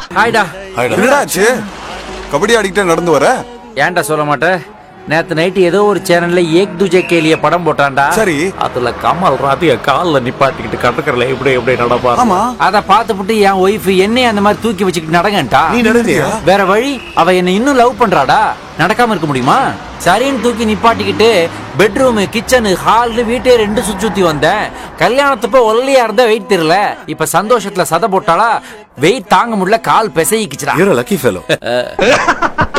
ஹாய்டா என்னடா ஆச்சு கபடி ஆடிக்கிட்டே நடந்து வர ஏன்டா சொல்ல மாட்டேன் நேத்து நைட்டு ஏதோ ஒரு சேனல்ல ஏக் துஜே கேலிய படம் போட்டான்டா சரி அதுல கமல் ராதிய கால்ல நிப்பாட்டிக்கிட்டு கடற்கரையில எப்படி எப்படி நடப்பா ஆமா அத பாத்துப்புட்டு என் ஒய்ஃப் என்னைய அந்த மாதிரி தூக்கி வச்சுக்கிட்டு நடங்கன்ட்டா நீ நடந்தியா வேற வழி அவ என்ன இன்னும் லவ் பண்றாடா நடக்காம இருக்க முடியுமா சரின்னு தூக்கி நிப்பாட்டிக்கிட்டு பெட்ரூம் கிச்சனு ஹால் வீட்டே ரெண்டு சுத்தி சுத்தி வந்தேன் கல்யாணத்தப்ப ஒல்லியா இருந்தா வெயிட் தெரியல இப்ப சந்தோஷத்துல சதை போட்டாளா வெயிட் தாங்க முடியல கால் பிசைக்கிச்சுடா யூர் லக்கி ஃபெலோ